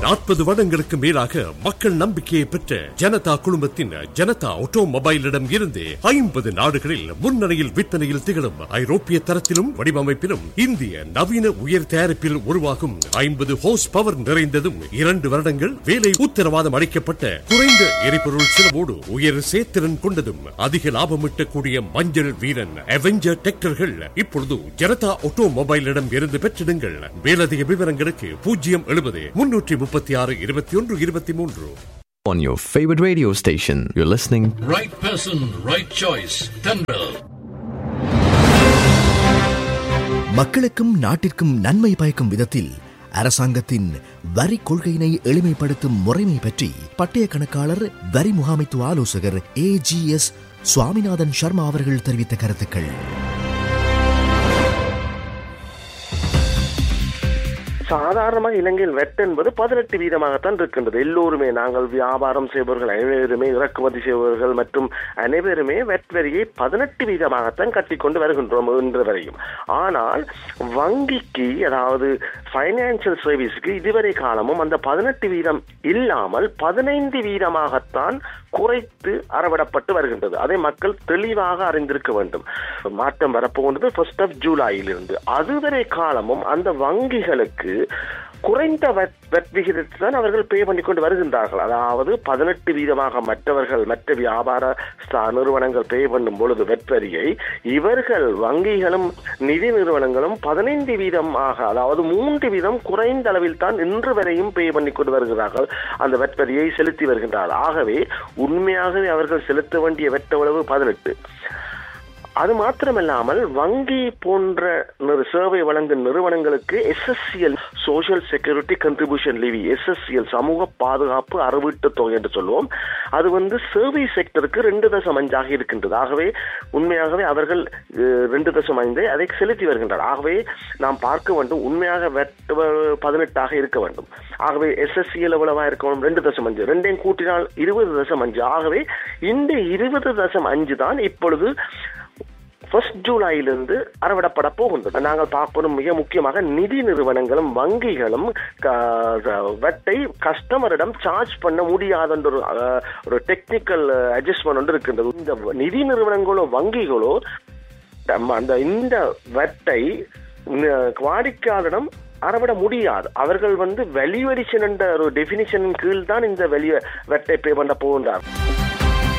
நாற்பது வருடங்களுக்கு மேலாக மக்கள் நம்பிக்கையை பெற்ற ஜனதா குழுமத்தின் ஜனதா ஆட்டோமொபைலிடம் இருந்து ஐம்பது நாடுகளில் முன்னணியில் விற்பனையில் திகழும் ஐரோப்பிய தரத்திலும் வடிவமைப்பிலும் இந்திய நவீன உயர் தயாரிப்பில் உருவாகும் ஐம்பது ஹோஸ் பவர் நிறைந்ததும் இரண்டு வருடங்கள் வேலை உத்தரவாதம் அளிக்கப்பட்ட குறைந்த எரிபொருள் செலவோடு உயர் சேத்திறன் கொண்டதும் அதிக லாபம் ஈட்டக்கூடிய மஞ்சள் வீரன் அவெஞ்சர் டிராக்டர்கள் இப்பொழுது ஜனதா ஆட்டோமொபைலிடம் இருந்து பெற்றிடுங்கள் மேலதிக விவரங்களுக்கு பூஜ்ஜியம் எழுபது முன்னூற்றி முப்பத்தி ஆறு இருபத்தி ஒன்று இருபத்தி மூன்று On your favorite radio station, you're listening Right person, right choice. Tendril. மக்களுக்கும் நாட்டிற்கும் நன்மை பயக்கும் விதத்தில் அரசாங்கத்தின் வரி கொள்கையினை எளிமைப்படுத்தும் முறைமை பற்றி பட்டய கணக்காளர் வரி முகாமைத்துவ ஆலோசகர் ஏஜிஎஸ் சுவாமிநாதன் சர்மா அவர்கள் தெரிவித்த கருத்துக்கள் சாதாரணமாக இலங்கையில் வெட் என்பது பதினெட்டு வீதமாகத்தான் இருக்கின்றது எல்லோருமே நாங்கள் வியாபாரம் செய்பவர்கள் அனைவருமே இறக்குமதி செய்பவர்கள் மற்றும் அனைவருமே வெட் வரியை பதினெட்டு வீதமாகத்தான் கட்டிக்கொண்டு வருகின்றோம் இன்று வரையும் ஆனால் வங்கிக்கு அதாவது ஃபைனான்சியல் சர்வீஸுக்கு இதுவரை காலமும் அந்த பதினெட்டு வீதம் இல்லாமல் பதினைந்து வீதமாகத்தான் குறைத்து அறவிடப்பட்டு வருகின்றது அதை மக்கள் தெளிவாக அறிந்திருக்க வேண்டும் மாற்றம் வரப்போகின்றது ஃபர்ஸ்ட் ஆஃப் ஜூலையிலிருந்து அதுவரை காலமும் அந்த வங்கிகளுக்கு குறைந்த வட் வட் விகிதத்தை தான் அவர்கள் பே பண்ணி கொண்டு வருகின்றார்கள் அதாவது பதினெட்டு வீதமாக மற்றவர்கள் மற்ற வியாபார ஸ்தா- நிறுவனங்கள் பே பண்ணும் பொழுது வெட் வரியை இவர்கள் வங்கிகளும் நிதி நிறுவனங்களும் பதினைந்து வீதமாக அதாவது மூன்று வீதம் குறைந்த அளவில் தான் இன்று வரையும் பே பண்ணி கொண்டு வருகிறார்கள் அந்த வெட் வரியை செலுத்தி வருகின்றார்கள் ஆகவே உண்மையாகவே அவர்கள் செலுத்த வேண்டிய வெட்டளவு பதினெட்டு அது மாத்திரமல்லாமல் வங்கி போன்ற நிறு- சேவை வழங்கும் நிறுவனங்களுக்கு S S C L social security contribution levy S S C L சமூக பாதுகாப்பு அறவீட்டு தொகை என்று சொல்லுவோம் அது வந்து சர்வீஸ் செக்டருக்கு ரெண்டு தசம் அஞ்சாக இருக்கின்றது ஆகவே உண்மையாகவே அவர்கள் அஹ், ரெண்டு தசம் ஐந்தை அதை செலுத்தி வருகின்றனர் ஆகவே நாம் பார்க்க வேண்டும் உண்மையாக வெட் பதினெட்டாக இருக்க வேண்டும் ஆகவே எஸ்எஸ்சிஎல் எவ்வளவா இருக்க வேண்டும் ரெண்டு தசம் அஞ்சு ரெண்டையும் கூட்டினால் இருபது தசம் அஞ்சு ஆகவே இந்த இருபது தசம் அஞ்சு தான் இப்பொழுது ஃபர்ஸ்ட் ஜூலையிலிருந்து அறவிடப்பட போகின்றது நாங்கள் பார்க்கணும் மிக முக்கியமாக நிதி நிறுவனங்களும் வங்கிகளும் க- வெட்டை கஸ்டமரிடம் சார்ஜ் பண்ண முடியாத ஒரு அஹ், ஒரு டெக்னிக்கல் அட்ஜஸ்ட்மெண்ட் ஒன்று இருக்கின்றது இந்த நிதி நிறுவனங்களோ வங்கிகளோ நம்ம அந்த இந்த வெட்டை ந- வாடிக்கையாளரிடம் அறவிட முடியாது அவர்கள் வந்து வேல்யூ எடிஷன் என்ற ஒரு டெபினிஷனின் கீழ் தான் இந்த வெளிய வெட்டை பே பண்ண போகின்றார்